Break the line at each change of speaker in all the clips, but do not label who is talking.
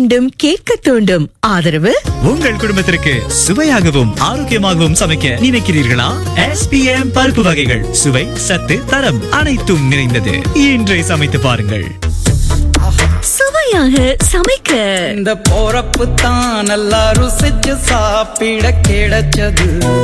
மீண்டும் கேட்க தூண்டும் ஆதரவு
உங்கள் குடும்பத்திற்கு சுவையாகவும் ஆரோக்கியமாகவும் சமைக்க நினைக்கிறீர்களா எஸ்பிஎம் பருப்பு வகைகள் சுவை சத்து தரம் அனைத்தும் நிறைந்தது இன்றை சமைத்து பாருங்கள்
சுவையாக சமைக்க
இந்த போறப்பு தான் நல்லா ருசிச்சு சாப்பிட கிடைச்சது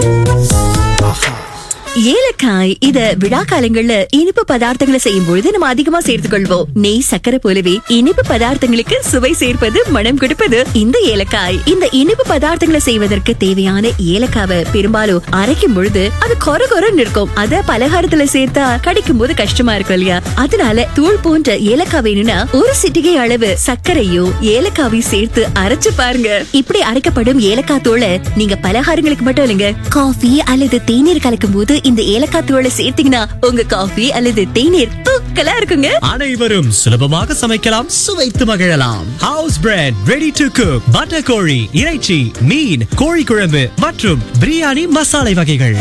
ஏலக்காய் இத விழா காலங்கள்ல இனிப்பு பதார்த்தங்களை செய்யும் பொழுது நம்ம அதிகமா சேர்த்துக் கொள்வோம் நெய் சக்கரை போலவே இனிப்பு பதார்த்தங்களுக்கு சுவை சேர்ப்பது மனம் கொடுப்பது இந்த ஏலக்காய் இந்த இனிப்பு பதார்த்தங்களை செய்வதற்கு தேவையான ஏலக்காவை பெரும்பாலும் அரைக்கும் பொழுது அது கொர கொரன்னு இருக்கும் அத பலகாரத்துல சேர்த்தா கடிக்கும் போது கஷ்டமா இருக்கும் இல்லையா அதனால தூள் போன்ற ஏலக்காய் வேணும்னா ஒரு சிட்டிகை அளவு சர்க்கரையும் ஏலக்காவையும் சேர்த்து அரைச்சு பாருங்க இப்படி அரைக்கப்படும் ஏலக்காய் தூளை நீங்க பலகாரங்களுக்கு மட்டும் இல்லைங்க காஃபி அல்லது தேநீர் கலக்கும் போது இந்த ஏலக்காய் தூளை சேர்த்தீங்கன்னா உங்க காஃபி அல்லது தேநீர் தூக்கலா இருக்குங்க
அனைவரும் சுலபமாக சமைக்கலாம் சுவைத்து மகிழலாம் house bread ready to cook butter கோழி இறைச்சி மீன் கோழி குழம்பு மற்றும் பிரியாணி மசாலை வகைகள்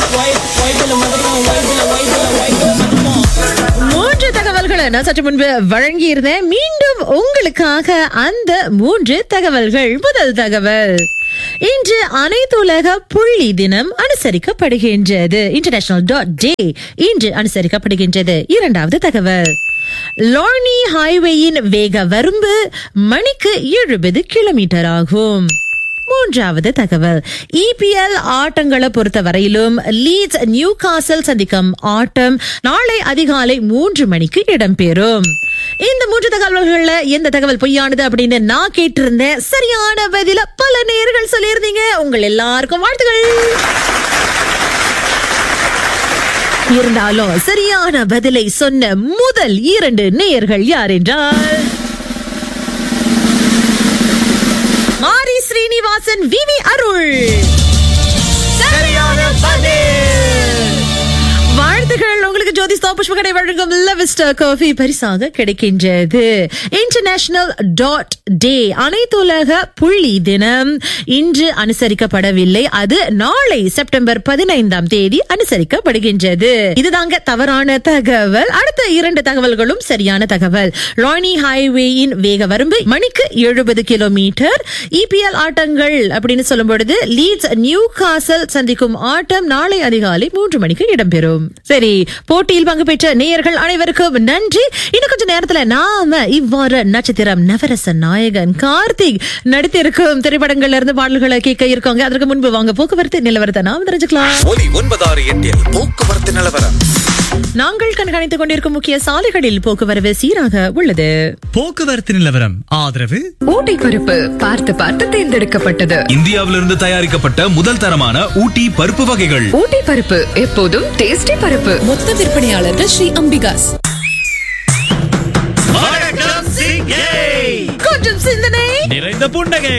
மூன்று தகவல்களை நான் சற்று முன்பு வழங்கியிருந்தேன் மீண்டும் உங்களுக்காக அந்த மூன்று தகவல்கள் முதல் தகவல் இன்று அனைத்துலக புள்ளி தினம் அனுசரிக்கப்படுகின்றது இன்டர்நேஷனல் டாட் டே இன்று அனுசரிக்கப்படுகின்றது இரண்டாவது தகவல் லார்னி ஹைவேயின் வேக வரம்பு மணிக்கு எழுபது கிலோமீட்டர் ஆகும் மூன்றாவது தகவல் இபிஎல் ஆட்டங்களை பொறுத்த வரையிலும் லீட்ஸ் நியூ காசல் சந்திக்கும் ஆட்டம் நாளை அதிகாலை மூன்று மணிக்கு இடம்பெறும் இந்த மூன்று தகவல்கள்ல எந்த தகவல் பொய்யானது அப்படின்னு நான் கேட்டிருந்தேன் சரியான பதில பல நேர்கள் சொல்லியிருந்தீங்க உங்கள் எல்லாருக்கும் வாழ்த்துகள் இருந்தாலும் சரியான பதிலை சொன்ன முதல் இரண்டு நேயர்கள் யார் என்றால் மாரி ஸ்ரீனிவாசன் விவி அருள் வாழ்த்துகள் உங்களுக்கு ஜோதி ஸ்டாப் புஷ்ப கடை வழங்கும் லெவிஸ்டர் காஃபி பரிசாக கிடைக்கின்றது இன்டர்நேஷனல் டாட் டே அனைத்துலக புள்ளி தினம் இன்று அனுசரிக்கப்படவில்லை அது நாளை செப்டம்பர் பதினைந்தாம் தேதி அனுசரிக்கப்படுகின்றது இதுதாங்க தவறான தகவல் அடுத்த இரண்டு தகவல்களும் சரியான தகவல் லானி ஹைவேயின் வேக வரம்பு மணிக்கு எழுபது கிலோமீட்டர் இபிஎல் ஆட்டங்கள் அப்படின்னு சொல்லும் பொழுது லீட்ஸ் நியூ காசல் சந்திக்கும் ஆட்டம் நாளை அதிகாலை மூன்று மணிக்கு இடம்பெறும் சரி போட்டியில் பங்கு பெற்ற நேயர்கள் அனைவருக்கும் நன்றி இன்னும் கொஞ்ச நேரத்துல நாம இவ்வாறு நட்சத்திரம் நவரச நாயகன் கார்த்திக் நடித்திருக்கும் திரைப்படங்கள்ல இருந்து பாடல்களை கேட்க இருக்கோங்க அதற்கு முன்பு வாங்க போக்குவரத்து நிலவரத்தை நாம தெரிஞ்சுக்கலாம்
ஒலி ஒன்பதாறு எட்டில் போக்குவரத்து நிலவரம்
நாங்கள் கண்காணித்துக் கொண்டிருக்கும் முக்கிய சாலைகளில் போக்குவரவு சீராக உள்ளது
போக்குவரத்து நிலவரம் ஆதரவு
ஊட்டி பருப்பு பார்த்து பார்த்து தேர்ந்தெடுக்கப்பட்டது
இந்தியாவிலிருந்து தயாரிக்கப்பட்ட முதல் தரமான ஊட்டி பருப்பு வகைகள்
ஊட்டி பருப்பு எப்போதும் டேஸ்டி பருப்பு
மொத்த விற்பனையாளர்கள் ஸ்ரீ அம்பிகாஸ்
வணக்கம் சிங்கை
கொஞ்சம் சிந்தனை
நிறைந்த புன்னகை